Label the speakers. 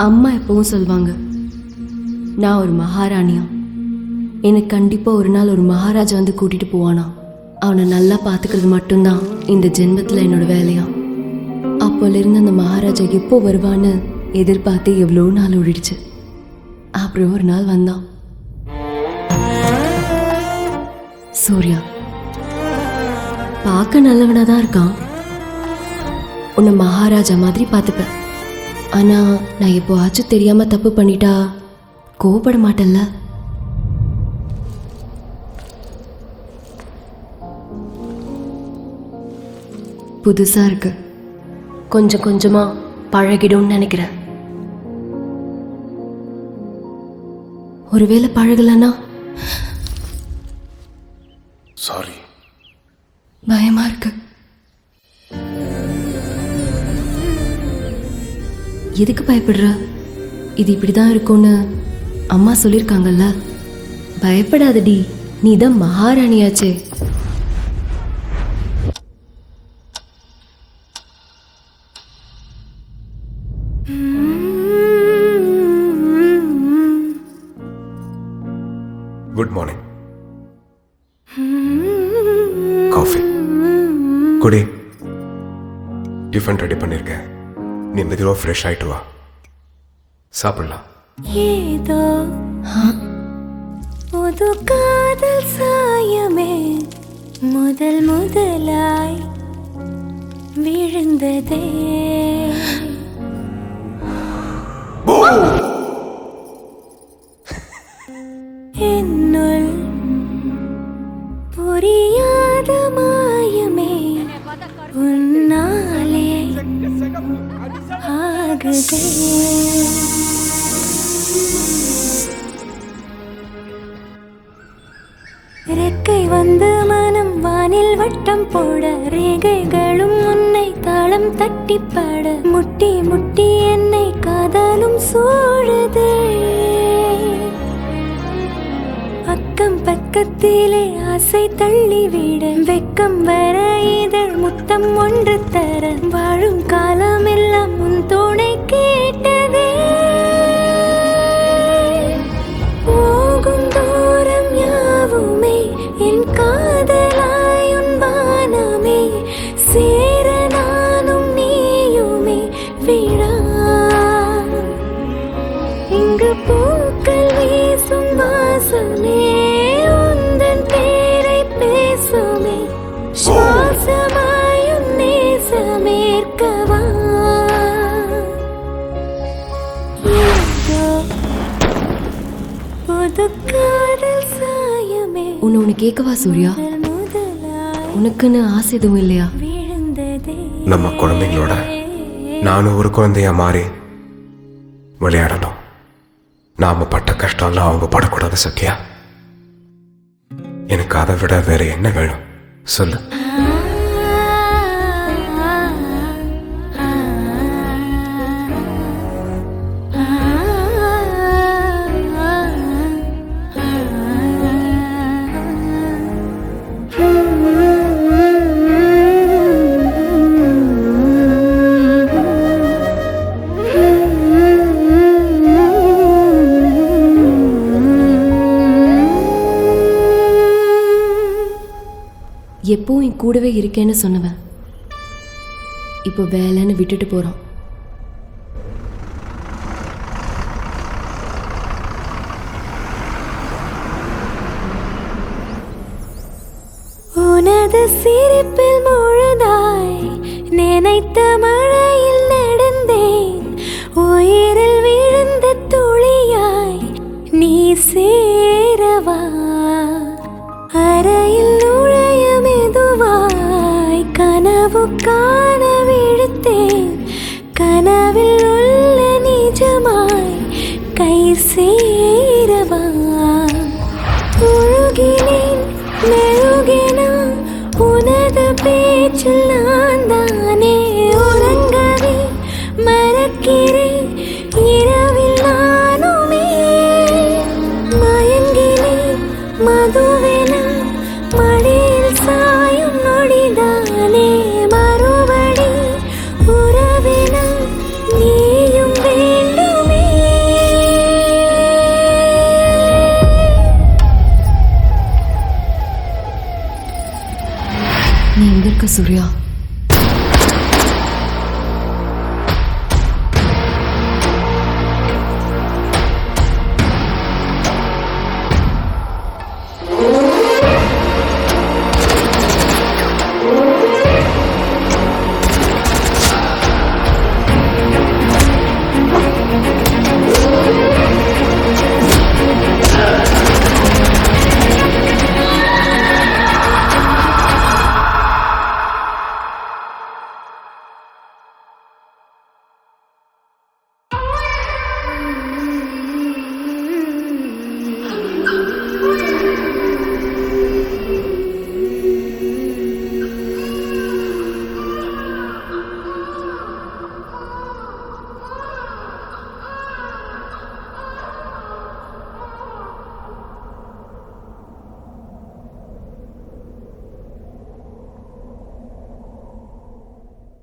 Speaker 1: அம்மா எப்பவும் சொல்லுவாங்க நான் ஒரு மகாராணியா எனக்கு கண்டிப்பாக ஒரு நாள் ஒரு மகாராஜா வந்து கூட்டிட்டு போவானா அவனை நல்லா பார்த்துக்கிறது மட்டும்தான் இந்த ஜென்மத்தில் என்னோட வேலையா அப்போலேருந்து அந்த மகாராஜா எப்போ வருவான்னு எதிர்பார்த்து எவ்வளோ நாள் ஓடிடுச்சு அப்புறம் ஒரு நாள் வந்தான் சூர்யா பார்க்க நல்லவனா தான் இருக்கான் உன்னை மகாராஜா மாதிரி பார்த்துப்பேன் ஆனா நான் இப்போ ஆச்சும் தெரியாம தப்பு பண்ணிட்டா கோவப்பட மாட்டேன்ல புதுசா இருக்கு கொஞ்சம் கொஞ்சமா பழகிடும்னு நினைக்கிறேன் ஒருவேளை பழகலன்னா
Speaker 2: சாரி
Speaker 1: பயமா இருக்கு எதுக்கு பயப்படுற இது இப்படிதான் இருக்கும்னு அம்மா சொல்லியிருக்காங்கல்ல பயப்படாதடி நீ தான் மகாராணியாச்சே
Speaker 2: குட் மார்னிங் காஃபி குடி டிஃபன் ரெடி பண்ணியிருக்கேன் நீ மெதுவாக ஃப்ரெஷ் ஆயிட்டு வா சாப்பிடலாம்
Speaker 3: ஏதோ புது காதல் சாயமே முதல் முதலாய் விழுந்ததே என்னுள் புரியாத மாயமே உன்னாலே ஆகுதே ரெக்கை வந்து மனம் வானில் வட்டம் போட ரேகைகளும் உன்னை தாளம் தட்டி பாட முட்டி முட்டி என்னை காதலும் சூழுதே அக்கம் பக்கத்திலே ஆசை தள்ளி விட வெக்கம் வர இதழ் முத்தம் ஒன்று தர வாழும் காலமெல்லாம் உன் துணை கேட்டதே போகும் தூரம் யாவுமே என் காதலாய் உன் வானமே சேர நானும் நீயுமே விழா இங்கு பூக்கள் வீசும் வாசமே உந்தன் பேரை பேசுமே சுவாசமாயும் நேசமேற்கவா ஏதோ புது காதல் சாயமே
Speaker 1: உன்னை ஒன்று கேட்கவா சூர்யா
Speaker 3: முதல் முதலாய்
Speaker 1: உனக்குன்னு ஆசை எதுவும் இல்லையா
Speaker 3: விழுந்ததே
Speaker 2: நம்ம குழந்தைங்களோட நானும் ஒரு குழந்தையா மாறி விளையாடணும் நாம பட்ட கஷ்டம்லாம் அவங்க படக்கூடாது சத்யா எனக்கு அதை விட வேற என்ன வேணும் சொல்லு
Speaker 1: எப்பவும் என் கூடவே இருக்கேன்னு சொன்னவன் இப்போ வேலைன்னு விட்டுட்டு போறான்
Speaker 3: உனது சிரிப்பில் முழுதாய் நினைத்த மழையில் நடந்தேன் உயிரில் விழுந்த துளியாய் நீ சேரவா அறையில் நுழைய மெதுவாய் கனவு காண விழுத்தேன் கனவில்